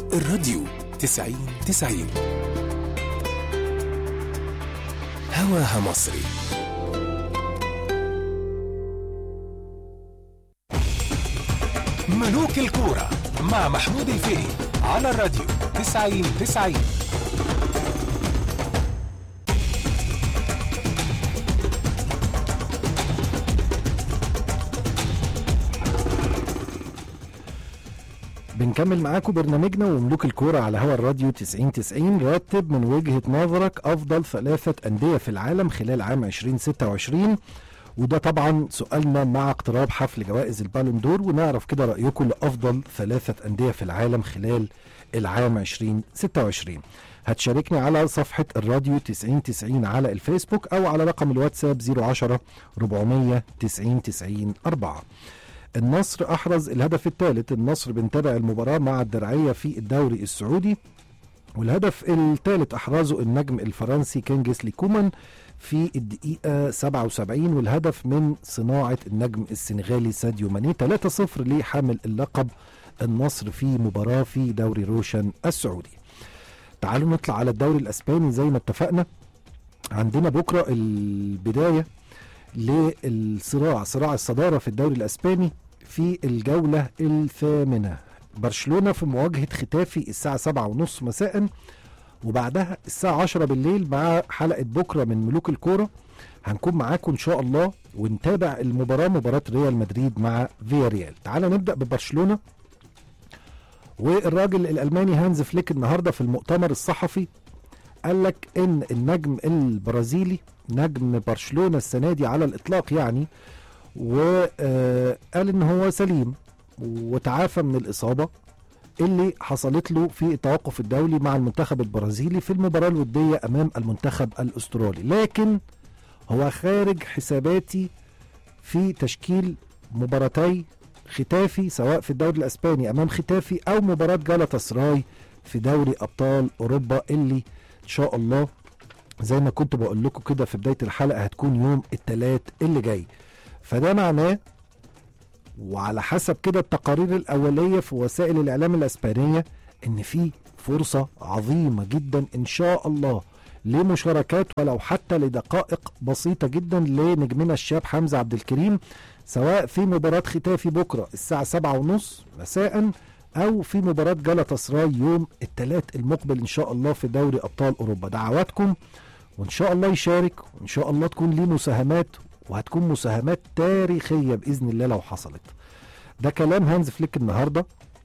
الراديو تسعين تسعين هواها مصري ملوك الكورة مع محمود الفقي على الراديو تسعين تسعين بنكمل معاكم برنامجنا وملوك الكورة على هوا الراديو 90 90 رتب من وجهة نظرك أفضل ثلاثة أندية في العالم خلال عام 2026 وده طبعا سؤالنا مع اقتراب حفل جوائز البالون دور ونعرف كده رأيكم لأفضل ثلاثة أندية في العالم خلال العام 2026 هتشاركني على صفحة الراديو 90 90 على الفيسبوك أو على رقم الواتساب 010 490 90 4 النصر احرز الهدف الثالث النصر بنتابع المباراه مع الدرعيه في الدوري السعودي والهدف الثالث احرزه النجم الفرنسي كينجسلي كومان في الدقيقة 77 والهدف من صناعة النجم السنغالي ساديو ماني 3-0 لحامل اللقب النصر في مباراة في دوري روشن السعودي تعالوا نطلع على الدوري الاسباني زي ما اتفقنا عندنا بكرة البداية للصراع صراع الصدارة في الدوري الأسباني في الجولة الثامنة برشلونة في مواجهة ختافي الساعة سبعة ونص مساء وبعدها الساعة عشرة بالليل مع حلقة بكرة من ملوك الكورة هنكون معاكم إن شاء الله ونتابع المباراة مباراة ريال مدريد مع فيا ريال تعال نبدأ ببرشلونة والراجل الألماني هانز فليك النهاردة في المؤتمر الصحفي قال لك ان النجم البرازيلي نجم برشلونه السنه دي على الاطلاق يعني وقال ان هو سليم وتعافى من الاصابه اللي حصلت له في التوقف الدولي مع المنتخب البرازيلي في المباراه الوديه امام المنتخب الاسترالي لكن هو خارج حساباتي في تشكيل مباراتي ختافي سواء في الدوري الاسباني امام ختافي او مباراه جالاتا سراي في دوري ابطال اوروبا اللي ان شاء الله زي ما كنت بقول لكم كده في بدايه الحلقه هتكون يوم الثلاث اللي جاي فده معناه وعلى حسب كده التقارير الاوليه في وسائل الاعلام الاسبانيه ان في فرصه عظيمه جدا ان شاء الله لمشاركات ولو حتى لدقائق بسيطه جدا لنجمنا الشاب حمزه عبد الكريم سواء في مباراه ختافي بكره الساعه سبعة ونص مساء او في مباراه جالاتا سراي يوم الثلاث المقبل ان شاء الله في دوري ابطال اوروبا دعواتكم وان شاء الله يشارك وان شاء الله تكون ليه مساهمات وهتكون مساهمات تاريخيه باذن الله لو حصلت ده كلام هانز فليك النهارده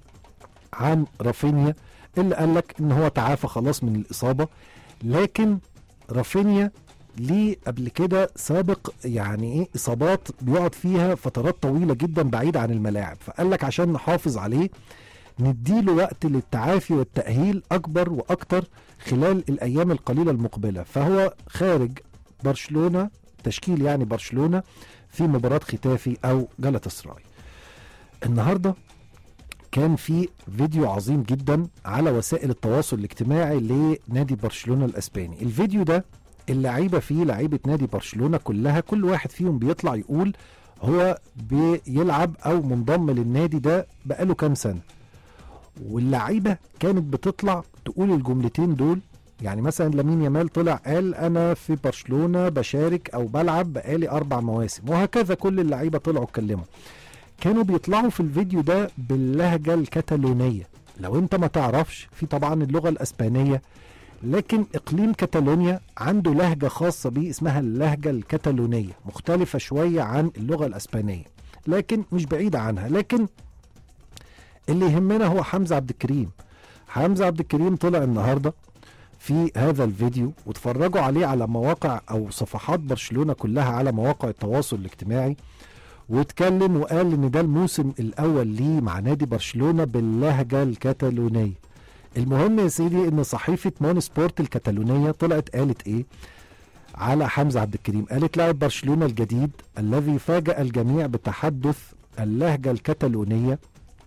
عن رافينيا اللي قال لك ان هو تعافى خلاص من الاصابه لكن رافينيا ليه قبل كده سابق يعني ايه اصابات بيقعد فيها فترات طويله جدا بعيد عن الملاعب فقال لك عشان نحافظ عليه نديله وقت للتعافي والتأهيل أكبر وأكتر خلال الأيام القليلة المقبلة فهو خارج برشلونة تشكيل يعني برشلونة في مباراة ختافي أو جلطة النهاردة كان في فيديو عظيم جدا على وسائل التواصل الاجتماعي لنادي برشلونة الأسباني الفيديو ده اللعيبة فيه لعيبة نادي برشلونة كلها كل واحد فيهم بيطلع يقول هو بيلعب أو منضم للنادي ده بقاله كام سنة واللعيبه كانت بتطلع تقول الجملتين دول يعني مثلا لامين يامال طلع قال انا في برشلونه بشارك او بلعب بقالي اربع مواسم وهكذا كل اللعيبه طلعوا اتكلموا كانوا بيطلعوا في الفيديو ده باللهجه الكتالونيه لو انت ما تعرفش في طبعا اللغه الاسبانيه لكن اقليم كاتالونيا عنده لهجه خاصه بيه اسمها اللهجه الكتالونيه مختلفه شويه عن اللغه الاسبانيه لكن مش بعيده عنها لكن اللي يهمنا هو حمزه عبد الكريم حمزه عبد الكريم طلع النهارده في هذا الفيديو واتفرجوا عليه على مواقع او صفحات برشلونه كلها على مواقع التواصل الاجتماعي واتكلم وقال ان ده الموسم الاول ليه مع نادي برشلونه باللهجه الكتالونيه المهم يا سيدي ان صحيفه مون سبورت الكتالونيه طلعت قالت ايه على حمزه عبد الكريم قالت لاعب برشلونه الجديد الذي فاجأ الجميع بتحدث اللهجه الكتالونيه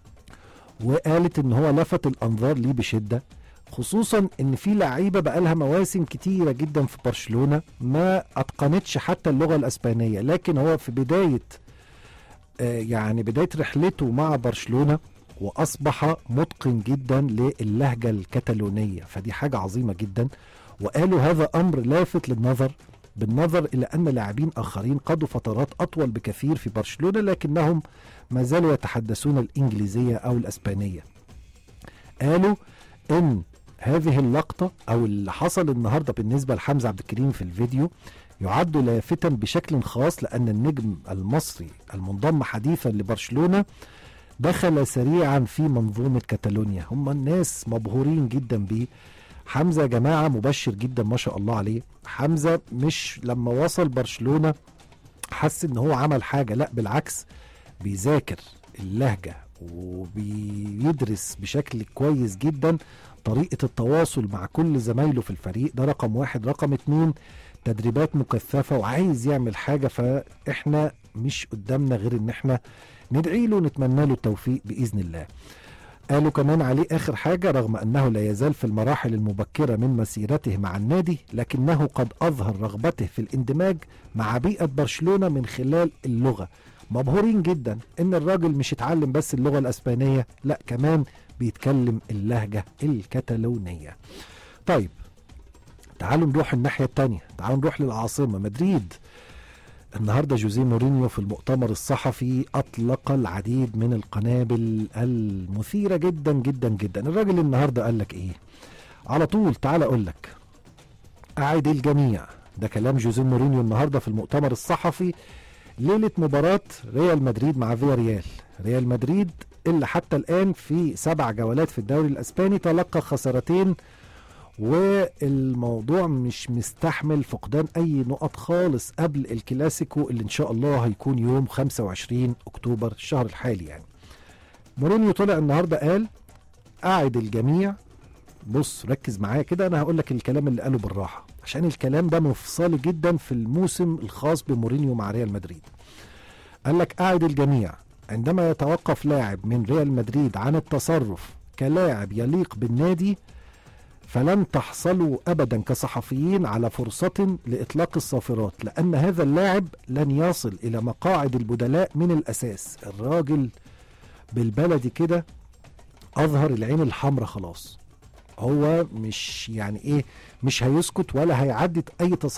وقالت ان هو لفت الانظار ليه بشده خصوصا ان في لعيبه بقالها مواسم كتيره جدا في برشلونه ما اتقنتش حتى اللغه الاسبانيه لكن هو في بدايه آه يعني بدايه رحلته مع برشلونه واصبح متقن جدا للهجه الكتالونيه فدي حاجه عظيمه جدا وقالوا هذا امر لافت للنظر بالنظر الى ان لاعبين اخرين قضوا فترات اطول بكثير في برشلونه لكنهم ما زالوا يتحدثون الانجليزيه او الاسبانيه قالوا ان هذه اللقطه او اللي حصل النهارده بالنسبه لحمزه عبد الكريم في الفيديو يعد لافتا بشكل خاص لان النجم المصري المنضم حديثا لبرشلونه دخل سريعا في منظومه كاتالونيا هم الناس مبهورين جدا بيه حمزه يا جماعه مبشر جدا ما شاء الله عليه حمزه مش لما وصل برشلونه حس ان هو عمل حاجه لا بالعكس بيذاكر اللهجه وبيدرس بشكل كويس جدا طريقه التواصل مع كل زمايله في الفريق ده رقم واحد رقم اتنين تدريبات مكثفه وعايز يعمل حاجه فاحنا مش قدامنا غير ان احنا ندعي له ونتمنى له التوفيق باذن الله قالوا كمان عليه اخر حاجه رغم انه لا يزال في المراحل المبكره من مسيرته مع النادي لكنه قد اظهر رغبته في الاندماج مع بيئه برشلونه من خلال اللغه مبهورين جدا ان الراجل مش اتعلم بس اللغه الاسبانيه لا كمان بيتكلم اللهجه الكتالونيه طيب تعالوا نروح الناحيه الثانيه تعالوا نروح للعاصمه مدريد النهارده جوزيه مورينيو في المؤتمر الصحفي اطلق العديد من القنابل المثيره جدا جدا جدا الراجل النهارده قال لك ايه على طول تعال اقول لك اعد الجميع ده كلام جوزيه مورينيو النهارده في المؤتمر الصحفي ليله مباراه ريال مدريد مع فيا ريال ريال مدريد اللي حتى الان في سبع جولات في الدوري الاسباني تلقى خسارتين والموضوع مش مستحمل فقدان اي نقط خالص قبل الكلاسيكو اللي ان شاء الله هيكون يوم 25 اكتوبر الشهر الحالي يعني مورينيو طلع النهارده قال اعد الجميع بص ركز معايا كده انا هقول لك الكلام اللي قاله بالراحه عشان الكلام ده مفصلي جدا في الموسم الخاص بمورينيو مع ريال مدريد قال لك اعد الجميع عندما يتوقف لاعب من ريال مدريد عن التصرف كلاعب يليق بالنادي فلن تحصلوا ابدا كصحفيين على فرصه لاطلاق الصافرات لان هذا اللاعب لن يصل الى مقاعد البدلاء من الاساس الراجل بالبلدي كده اظهر العين الحمراء خلاص هو مش يعني ايه مش هيسكت ولا هيعدي اي تصرف